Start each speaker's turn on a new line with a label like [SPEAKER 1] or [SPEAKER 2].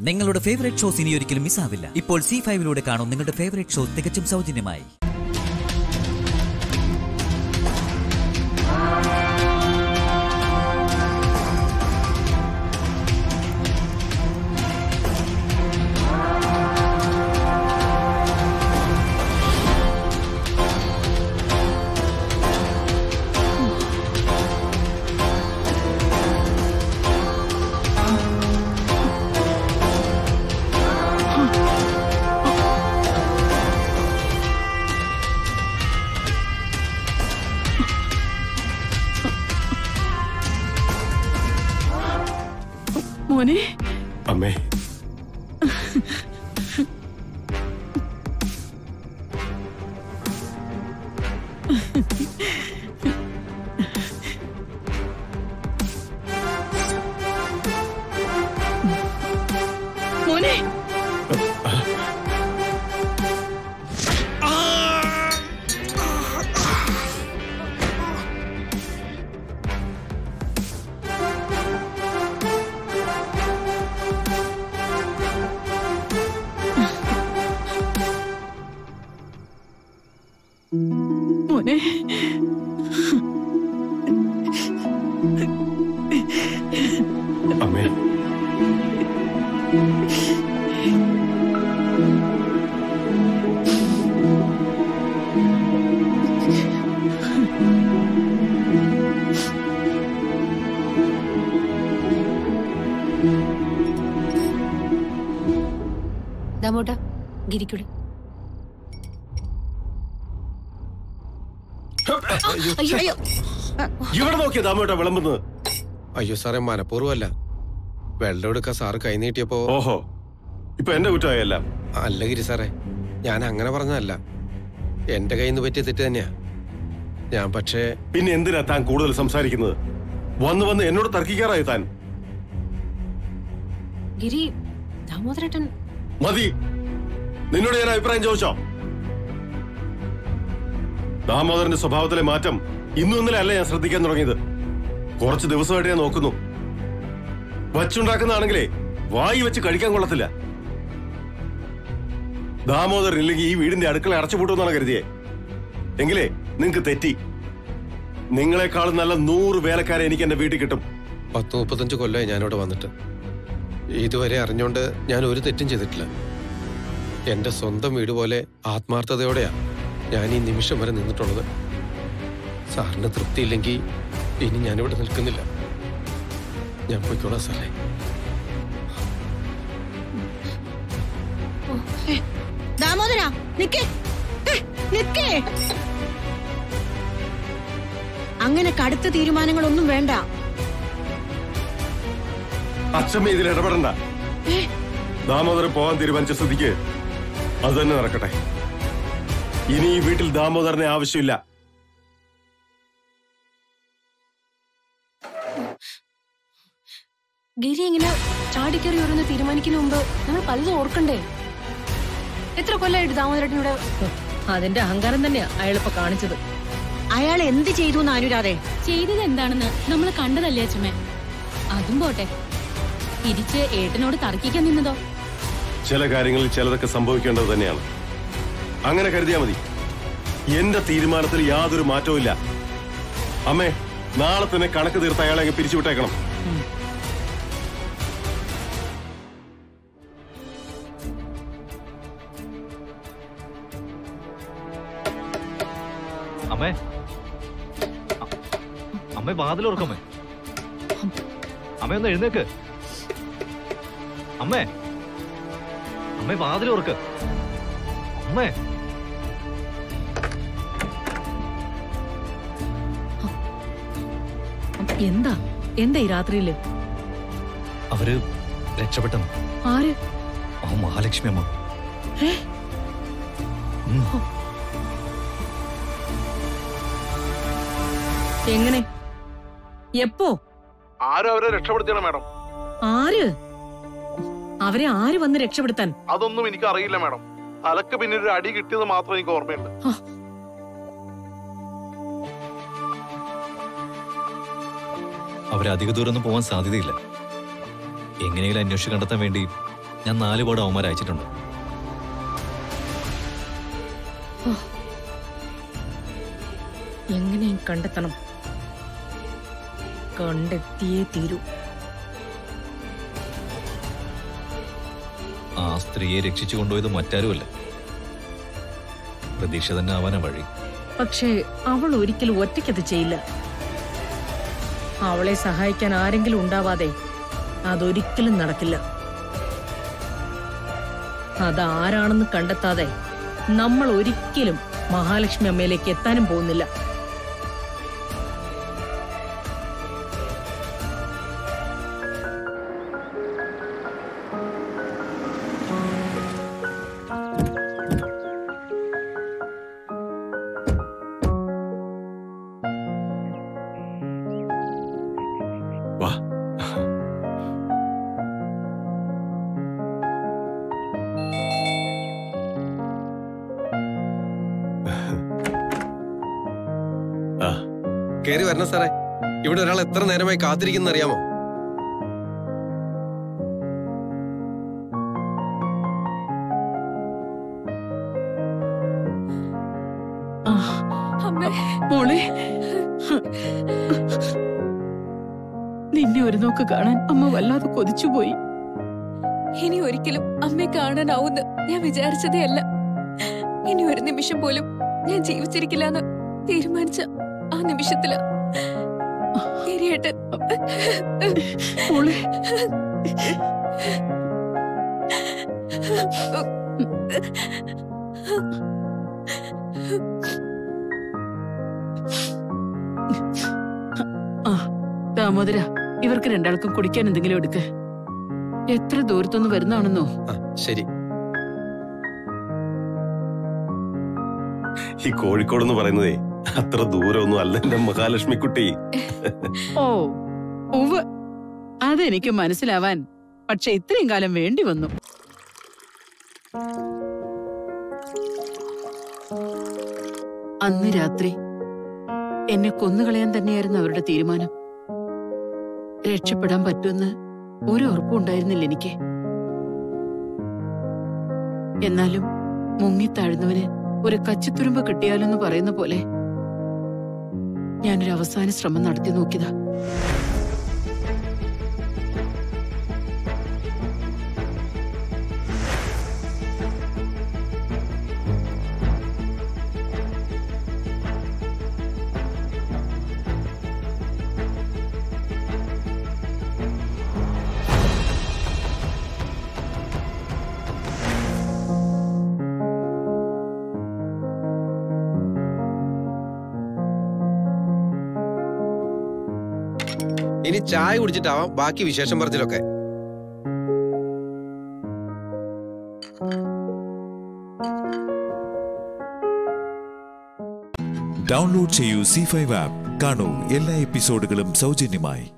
[SPEAKER 1] നിങ്ങളുടെ favourite shows ഇനി ഒരിക്കലും മിസ്സാവില്ല ഇപ്പോൾ സി ഫൈവിലൂടെ കാണും നിങ്ങളുടെ ഫേവറേറ്റ് ഷോ തികച്ചും സൗജന്യമായി
[SPEAKER 2] മോനെ
[SPEAKER 3] അമ്മേ
[SPEAKER 2] മോനെ മോനെ
[SPEAKER 3] അമ്മേ
[SPEAKER 4] ദാമോട്ട ഗിരിക്കൂടെ അയ്യോ അയ്യോ
[SPEAKER 3] ഇവിടെ നോക്കിയ ദാമോട്ടാ വിളമ്പുന്നത്
[SPEAKER 5] അയ്യോ സാറേ മനഃപൂർവ്വമല്ല വെള്ളം എടുക്കാൻ സാറ് കൈ നീട്ടിയപ്പോ
[SPEAKER 3] ഓഹോ ഇപ്പൊ എന്റെ കുറ്റമായല്ല
[SPEAKER 5] അല്ല ഗിരി സാറേ ഞാൻ അങ്ങനെ പറഞ്ഞതല്ല എന്റെ കയ്യിൽ നിന്ന് പറ്റിയ തെറ്റ് തന്നെയാ ഞാൻ പക്ഷേ
[SPEAKER 3] പിന്നെ എന്തിനാ താൻ കൂടുതൽ സംസാരിക്കുന്നത് വന്ന് വന്ന് എന്നോട് തർക്കിക്കാറായി താൻ
[SPEAKER 4] ഗിരി ദാമോദരേട്ടൻ
[SPEAKER 3] മതി നിന്നോട് ഞാൻ അഭിപ്രായം ചോദിച്ചോ ദാമോദരന്റെ സ്വഭാവത്തിലെ മാറ്റം ഇന്നും ഇന്നലെ അല്ല ഞാൻ ശ്രദ്ധിക്കാൻ തുടങ്ങിയത് കുറച്ച് ദിവസമായിട്ട് ഞാൻ നോക്കുന്നു വച്ചുണ്ടാക്കുന്നതാണെങ്കിലേ വായി വെച്ച് കഴിക്കാൻ കൊള്ളത്തില്ല ദാമോദരൻ ഇല്ലെങ്കിൽ ഈ വീടിന്റെ അടുക്കള അടച്ചുപൂട്ടുമെന്നാണ് കരുതിയേ എങ്കിലേ നിങ്ങക്ക് തെറ്റി നിങ്ങളെക്കാളും നല്ല നൂറ് വേലക്കാരെ എനിക്ക് എന്റെ വീട്ടിൽ കിട്ടും
[SPEAKER 5] പത്ത് മുപ്പത്തഞ്ച് കൊല്ലമായി ഞാനിവിടെ വന്നിട്ട് ഇതുവരെ അറിഞ്ഞുകൊണ്ട് ഞാൻ ഒരു തെറ്റും ചെയ്തിട്ടില്ല എന്റെ സ്വന്തം വീട് പോലെ ആത്മാർത്ഥതയോടെയാ ഞാൻ ഈ നിമിഷം വരെ നിന്നിട്ടുള്ളത് സാറിന് തൃപ്തിയില്ലെങ്കിൽ ഇനി ഞാനിവിടെ നിൽക്കുന്നില്ല ഞാൻ പോയിക്കോളാം സാറേ
[SPEAKER 2] ദാമോദര നിക്കേ ഏ, നിക്കേ അങ്ങനെ കടുത്ത തീരുമാനങ്ങളൊന്നും വേണ്ട
[SPEAKER 3] അച്ഛമ്മ ഇതിൽ ഇടപെടണ്ട ദാമോദരൻ പോകാൻ തീരുമാനിച്ച സ്ഥിതിക്ക് അത് തന്നെ നടക്കട്ടെ ഇനി ഈ വീട്ടിൽ ദാമോദരനെ ആവശ്യമില്ല
[SPEAKER 4] ഗിരി ഇങ്ങനെ ചാടിക്കറി ഓരോന്ന് തീരുമാനിക്കുന്ന മുമ്പ് നമ്മൾ പലതും ഓർക്കണ്ടേ എത്ര കൊല്ലമായിട്ട് ദാമോദരേട്ടൻ ഇവിടെ
[SPEAKER 6] അതിന്റെ അഹങ്കാരം തന്നെയാ അയാളിപ്പോ കാണിച്ചത്
[SPEAKER 2] അയാൾ എന്ത് ചെയ്തു എന്ന് അനുരാധെ
[SPEAKER 7] ചെയ്തത് എന്താണെന്ന് നമ്മൾ കണ്ടതല്ലേ അച്ഛമ്മേ അതും പോട്ടെ തിരിച്ച് ഏട്ടനോട് തർക്കിക്കാൻ നിന്നതോ
[SPEAKER 3] ചില കാര്യങ്ങളിൽ ചിലതൊക്കെ സംഭവിക്കേണ്ടത് തന്നെയാണ് അങ്ങനെ കരുതിയാ മതി എന്റെ തീരുമാനത്തിൽ യാതൊരു മാറ്റവും ഇല്ല അമ്മേ നാളെ തന്നെ കണക്ക് തീർത്ത് അയാളെ അങ്ങ് പിരിച്ചുവിട്ടേക്കണം
[SPEAKER 8] അമ്മേ അ- അമ്മേ വാതിൽ ഓർക്കമ്മേ അമ്മേ ഒന്ന് എഴുന്നേക്ക് അമ്മേ അമ്മേ വാതിൽ ഓർക്ക് അമ്മേ
[SPEAKER 6] എന്താ എന്താ ഈ രാത്രിയില്
[SPEAKER 8] അവര് രക്ഷപ്പെട്ടെന്ന്
[SPEAKER 6] ആര്
[SPEAKER 8] ആ മഹാലക്ഷ്മി അമ്മ
[SPEAKER 6] ഏ?
[SPEAKER 8] ഉം.
[SPEAKER 6] എങ്ങനെ എപ്പോ
[SPEAKER 9] ആരും അവരെ രക്ഷപ്പെടുത്തിയാണ് മാഡം
[SPEAKER 6] ആര് അവരെ ആര് വന്ന് രക്ഷപ്പെടുത്താൻ
[SPEAKER 9] അതൊന്നും എനിക്ക് അറിയില്ല മാഡം തലക്ക് പിന്നിൽ ഒരു അടി കിട്ടിയത് മാത്രം എനിക്ക് ഓർമ്മയുണ്ട്
[SPEAKER 8] അവര് അധിക ദൂരമൊന്നും പോകാൻ സാധ്യതയില്ല എങ്ങനെയെങ്കിലും അന്വേഷിച്ച് കണ്ടെത്താൻ വേണ്ടി ഞാൻ നാല് പാട് അവന്മാർ അയച്ചിട്ടുണ്ട്
[SPEAKER 6] എങ്ങനെയും കണ്ടെത്തണം കണ്ടെത്തിയേ തീരൂ
[SPEAKER 8] ആ സ്ത്രീയെ രക്ഷിച്ചു കൊണ്ടുപോയത് മറ്റാരുമല്ല പ്രതീക്ഷ തന്നെ ആവാനാ വഴി
[SPEAKER 6] പക്ഷേ അവൾ ഒരിക്കലും ഒറ്റയ്ക്കത് ചെയ്യില്ല അവളെ സഹായിക്കാൻ ആരെങ്കിലും ഉണ്ടാവാതെ അതൊരിക്കലും നടക്കില്ല അതാരാണെന്ന് കണ്ടെത്താതെ നമ്മൾ ഒരിക്കലും മഹാലക്ഷ്മി അമ്മയിലേക്ക് എത്താനും പോകുന്നില്ല
[SPEAKER 3] വാ ആ
[SPEAKER 5] കയറി വരണം സാറേ ഇവിടെ ഒരാൾ എത്ര നേരമായി കാത്തിരിക്കുന്ന അറിയാമോ
[SPEAKER 2] മോളെ നിന്നെ ഒരു നോക്ക് കാണാൻ അമ്മ വല്ലാതെ കൊതിച്ചുപോയി
[SPEAKER 10] ഇനി ഒരിക്കലും അമ്മയെ കാണാനാവുന്ന് ഞാൻ വിചാരിച്ചതേ അല്ല ഇനി ഒരു നിമിഷം പോലും ഞാൻ ജീവിച്ചിരിക്കില്ല എന്ന് തീരുമാനിച്ച ആ നിമിഷത്തില് ഗിരിയേട്ടൻ
[SPEAKER 2] മോളെ ആ ദാമോദര ഇവർക്ക് രണ്ടാൾക്കും കുടിക്കാൻ എന്തെങ്കിലും എടുക്ക എത്ര ദൂരത്തുനിന്ന് വരുന്നതാണെന്നോ
[SPEAKER 5] ആ ശരി
[SPEAKER 3] ഈ കോഴിക്കോട് എന്ന് പറയുന്നതേ അത്ര ദൂരമൊന്നും അല്ല എന്റെ മഹാലക്ഷ്മി കുട്ടി
[SPEAKER 2] ഓ ഉവ് അതെനിക്ക് മനസ്സിലാവാൻ പക്ഷെ ഇത്രയും കാലം വേണ്ടി വന്നു അന്ന് രാത്രി എന്നെ കൊന്നുകളയാൻ തന്നെയായിരുന്നു അവരുടെ തീരുമാനം രക്ഷപ്പെടാൻ പറ്റുമെന്ന് ഒരു ഉറപ്പും ഉണ്ടായിരുന്നില്ല എനിക്ക് എന്നാലും മുങ്ങിത്താഴുന്നവന് ഒരു കച്ചിത്തുരുമ്പ് കിട്ടിയാലെന്ന് പറയുന്ന പോലെ ഞാനൊരു അവസാന ശ്രമം നടത്തി നോക്കിയതാ
[SPEAKER 5] ഇനി ചായ കുടിച്ചിട്ടാവാം ബാക്കി വിശേഷം പറഞ്ഞതിലൊക്കെ
[SPEAKER 11] ഡൗൺലോഡ് ചെയ്യൂ സി ഫൈവ് ആപ്പ് കാണൂ എല്ലാ എപ്പിസോഡുകളും സൗജന്യമായി